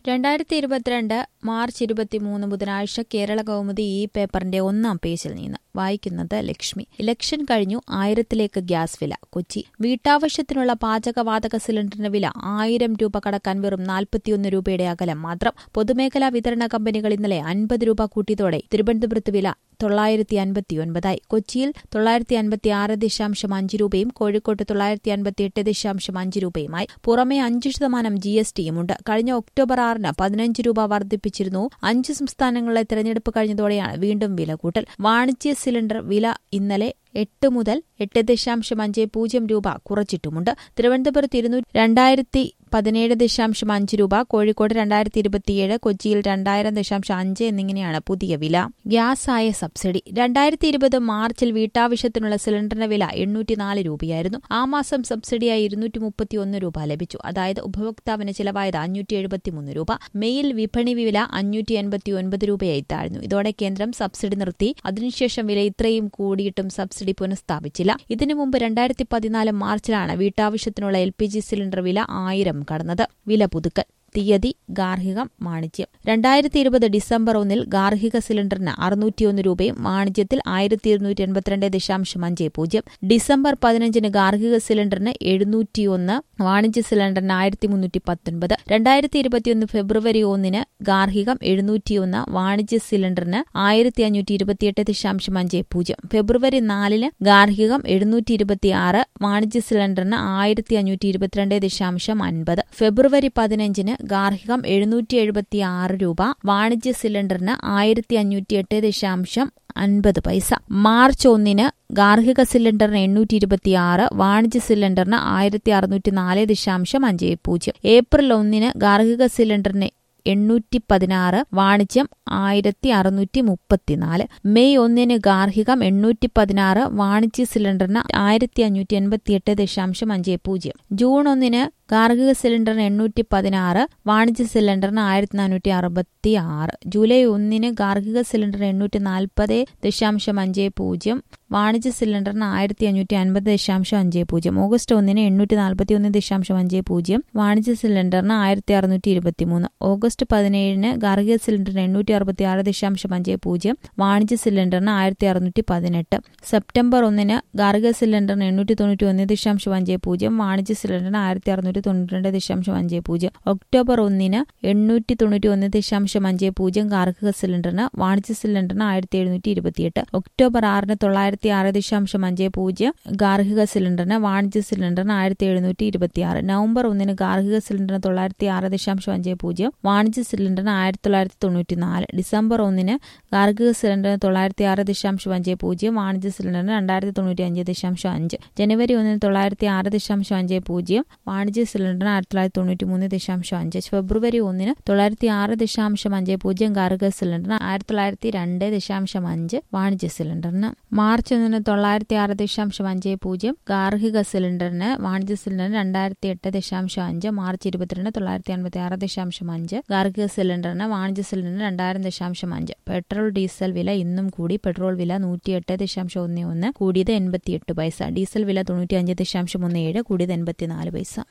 രണ്ടായിരത്തി ഇരുപത്തിരണ്ട് മാർച്ച് ഇരുപത്തിമൂന്ന് ബുധനാഴ്ച കേരള കൗമുദി ഈ പേപ്പറിന്റെ ഒന്നാം പേജിൽ നിന്ന് വായിക്കുന്നത് ലക്ഷ്മി ഇലക്ഷൻ കഴിഞ്ഞു ആയിരത്തിലേക്ക് ഗ്യാസ് വില കൊച്ചി വീട്ടാവശ്യത്തിനുള്ള പാചകവാതക സിലിണ്ടറിന് വില ആയിരം രൂപ കടക്കാൻ വെറും നാൽപ്പത്തിയൊന്ന് രൂപയുടെ അകലം മാത്രം പൊതുമേഖലാ വിതരണ കമ്പനികൾ ഇന്നലെ അൻപത് രൂപ കൂട്ടിയതോടെ തിരുവനന്തപുരത്ത് വില തൊള്ളായിരത്തി അൻപത്തിയൊൻപതായി കൊച്ചിയിൽ തൊള്ളായിരത്തി അൻപത്തി ആറ് ദശാംശം അഞ്ച് രൂപയും കോഴിക്കോട്ട് തൊള്ളായിരത്തി അൻപത്തി എട്ട് ദശാംശം അഞ്ച് രൂപയുമായി പുറമെ അഞ്ച് ശതമാനം ജി എസ് ടിയുമുണ്ട് കഴിഞ്ഞ ഒക്ടോബർ ആറിന് പതിനഞ്ച് രൂപ വർദ്ധിപ്പിച്ചിരുന്നു അഞ്ച് സംസ്ഥാനങ്ങളിലെ തെരഞ്ഞെടുപ്പ് കഴിഞ്ഞതോടെയാണ് വീണ്ടും വില കൂട്ടൽ വാണിജ്യ സിലിണ്ടർ വില ഇന്നലെ എട്ട് മുതൽ എട്ട് ദശാംശം അഞ്ച് പൂജ്യം രൂപ കുറച്ചിട്ടുമുണ്ട് തിരുവനന്തപുരത്ത് ഇരുന്നൂറ്റി രണ്ടായിരത്തി പതിനേഴ് ദശാംശം അഞ്ച് രൂപ കോഴിക്കോട് രണ്ടായിരത്തി ഇരുപത്തിയേഴ് കൊച്ചിയിൽ രണ്ടായിരം ദശാംശം അഞ്ച് എന്നിങ്ങനെയാണ് പുതിയ വില ഗ്യാസായ സബ്സിഡി രണ്ടായിരത്തി ഇരുപത് മാർച്ചിൽ വീട്ടാവശ്യത്തിനുള്ള സിലിണ്ടറിന്റെ വില എണ്ണൂറ്റിനാല് രൂപയായിരുന്നു ആ മാസം സബ്സിഡിയായി ഇരുന്നൂറ്റി മുപ്പത്തിയൊന്ന് രൂപ ലഭിച്ചു അതായത് ഉപഭോക്താവിന് ചിലവായത് അഞ്ഞൂറ്റി എഴുപത്തിമൂന്ന് രൂപ മെയിൽ വിപണി വില അഞ്ഞൂറ്റി എൺപത്തി ഒൻപത് രൂപയായി താഴ്ന്നു ഇതോടെ കേന്ദ്രം സബ്സിഡി നിർത്തി അതിനുശേഷം വില ഇത്രയും കൂടിയിട്ടും സബ്സിഡി പുനഃസ്ഥാപിച്ചില്ല ഇതിനു മുമ്പ് രണ്ടായിരത്തി പതിനാല് മാർച്ചിലാണ് വീട്ടാവശ്യത്തിനുള്ള എൽ പി ജി സിലിണ്ടർ വില ആയിരം കടന്നത് വില പുതുക്കൽ തീയതി ഗാർഹികം വാണിജ്യം രണ്ടായിരത്തി ഇരുപത് ഡിസംബർ ഒന്നിൽ ഗാർഹിക സിലിണ്ടറിന് അറുന്നൂറ്റിയൊന്ന് രൂപയും വാണിജ്യത്തിൽ ആയിരത്തി ഇരുന്നൂറ്റി എൺപത്തിരണ്ട് ദശാംശം അഞ്ച് പൂജ്യം ഡിസംബർ പതിനഞ്ചിന് ഗാർഹിക സിലിണ്ടറിന് എഴുന്നൂറ്റിയൊന്ന് വാണിജ്യ സിലിണ്ടറിന് ആയിരത്തി മുന്നൂറ്റി പത്തൊൻപത് രണ്ടായിരത്തി ഇരുപത്തിയൊന്ന് ഫെബ്രുവരി ഒന്നിന് ഗാർഹികം എഴുന്നൂറ്റിയൊന്ന് വാണിജ്യ സിലിണ്ടറിന് ആയിരത്തി അഞ്ഞൂറ്റി ഇരുപത്തിയെട്ട് ദശാംശം അഞ്ച് പൂജ്യം ഫെബ്രുവരി നാലിന് ഗാർഹികം എഴുന്നൂറ്റി ഇരുപത്തിയാറ് വാണിജ്യ സിലിണ്ടറിന് ആയിരത്തി അഞ്ഞൂറ്റി ഇരുപത്തിരണ്ട് ദശാംശം അൻപത് ഫെബ്രുവരി പതിനഞ്ചിന് ഗാർഹികം എഴുന്നൂറ്റി എഴുപത്തി ആറ് രൂപ വാണിജ്യ സിലിണ്ടറിന് ആയിരത്തി അഞ്ഞൂറ്റി എട്ട് ദശാംശം അൻപത് പൈസ മാർച്ച് ഒന്നിന് ഗാർഹിക സിലിണ്ടറിന് എണ്ണൂറ്റി ഇരുപത്തിയാറ് വാണിജ്യ സിലിണ്ടറിന് ആയിരത്തി അറുന്നൂറ്റി നാല് ദശാംശം അഞ്ച് പൂജ്യം ഏപ്രിൽ ഒന്നിന് ഗാർഹിക സിലിണ്ടറിന് എണ്ണൂറ്റി പതിനാറ് വാണിജ്യം ആയിരത്തി അറുന്നൂറ്റി മുപ്പത്തിനാല് മെയ് ഒന്നിന് ഗാർഹികം എണ്ണൂറ്റി പതിനാറ് വാണിജ്യ സിലിണ്ടറിന് ആയിരത്തി അഞ്ഞൂറ്റി എൺപത്തിയെട്ട് ദശാംശം അഞ്ച് പൂജ്യം ജൂൺ ഒന്നിന് ഗാർഹിക സിലിണ്ടറിന് എണ്ണൂറ്റി പതിനാറ് വാണിജ്യ സിലിണ്ടറിന് ആയിരത്തി നാനൂറ്റി അറുപത്തി ആറ് ജൂലൈ ഒന്നിന് ഗാർഹിക സിലിണ്ടറിന് എണ്ണൂറ്റി നാൽപ്പത് ദശാംശം അഞ്ച് പൂജ്യം വാണിജ്യ സിലിണ്ടറിന് ആയിരത്തി അഞ്ഞൂറ്റി അൻപത് ദശാംശം അഞ്ച് പൂജ്യം ഓഗസ്റ്റ് ഒന്നിന് എണ്ണൂറ്റി നാൽപ്പത്തി ഒന്ന് ദശാംശം അഞ്ച് പൂജ്യം വാണിജ്യ സിലിണ്ടറിന് ആയിരത്തി അറുന്നൂറ്റി ഇരുപത്തി മൂന്ന് ഓഗസ്റ്റ് പതിനേഴിന് ഗാർഹിക സിലിണ്ടറിന് എണ്ണൂറ്റി അറുപത്തി ആറ് ദശാംശം അഞ്ച് പൂജ്യം വാണിജ്യ സിലിണ്ടറിന് ആയിരത്തി അറുന്നൂറ്റി പതിനെട്ട് സെപ്റ്റംബർ ഒന്നിന് ഗാർഹിക സിലിണ്ടറിന് എണ്ണൂറ്റി തൊണ്ണൂറ്റി ഒന്ന് ദശാംശം അഞ്ച് പൂജ്യം വാണിജ്യ സിലിണ്ടറിന് ആയിരത്തി അറുന്നൂറ്റി തൊണ്ണൂറ്റി രണ്ട് ദശാംശം അഞ്ച് പൂജ്യം ഒക്ടോബർ ഒന്നിന് എണ്ണൂറ്റി തൊണ്ണൂറ്റി ഒന്ന് ദശാംശം അഞ്ച് പൂജ്യം ഗാർഹിക സിലിണ്ടറിന് വാണിജ്യ സിലിണ്ടറിന് ആയിരത്തി എഴുന്നൂറ്റി ഇരുപത്തിയെട്ട് ഒക്ടോബർ ആറിന് തൊള്ളായിരത്തി ആറ് ദശാംശം അഞ്ച് പൂജ്യം ഗാർഹിക സിലിണ്ടറിന് വാണിജ്യ സിലിണ്ടറിന് ആയിരത്തി എഴുന്നൂറ്റി ഇരുപത്തിയാറ് നവംബർ ഒന്നിന് ഗാർഹിക സിലിണ്ടറിന് തൊള്ളായിരത്തി ആറ് ദശാംശം അഞ്ച് പൂജ്യം വാണിജ്യ സിലിണ്ടറിന് ആയിരത്തി തൊള്ളായിരത്തി തൊണ്ണൂറ്റി നാല് ഡിസംബർ ഒന്നിന് ഗാർഹിക സിലിണ്ടറിന് തൊള്ളായിരത്തി ആറ് ദശാംശം അഞ്ച് പൂജ്യം വാണിജ്യ സിലിണ്ടറിന് രണ്ടായിരത്തി തൊണ്ണൂറ്റി അഞ്ച് ദശാംശം അഞ്ച് ജനുവരി ഒന്നിന് തൊള്ളായിരത്തി ആറ് ദശാംശം അഞ്ച് പൂജ്യം വാണിജ്യ സിലിണ്ടറിന് ആയിരത്തി തൊള്ളായിരത്തി തൊണ്ണൂറ്റി മൂന്ന് ദശാംശം അഞ്ച് ഫെബ്രുവരി ഒന്നിന് തൊള്ളായിരത്തി ആറ് ദശാംശം അഞ്ച് പൂജ്യം ഗാർഹിക സിലിണ്ടറിന് ആയിരത്തി തൊള്ളായിരത്തി രണ്ട് ദശാംശം അഞ്ച് വാണിജ്യ സിലിണ്ടറിന് മാർച്ച് ഒന്നിന് തൊള്ളായിരത്തി ആറ് ദശാംശം അഞ്ച് പൂജ്യം ഗാർഹിക സിലിണ്ടറിന് വാണിജ്യ സിലിണ്ടറിന് രണ്ടായിരത്തി എട്ട് ദശാംശം അഞ്ച് മാർച്ച് ഇരുപത്തിരണ്ട് തൊള്ളായിരത്തി അൻപത്തി ആറ് ദശാംശം അഞ്ച് ഗാർഹിക സിലിണ്ടറിന് വാണിജ്യ സിലിണ്ടറിന് രണ്ടായിരം ദശാംശം അഞ്ച് പെട്രോൾ ഡീസൽ വില ഇന്നും കൂടി പെട്രോൾ വില നൂറ്റിയെട്ട് ദശാംശം ഒന്ന് ഒന്ന് കൂടിയത് എൺപത്തിയെട്ട് പൈസ ഡീസൽ വില തൊണ്ണൂറ്റി അഞ്ച് ദശാംശം ഒന്ന് ഏഴ് കൂടിയത് എൺപത്തിനാല് പൈസ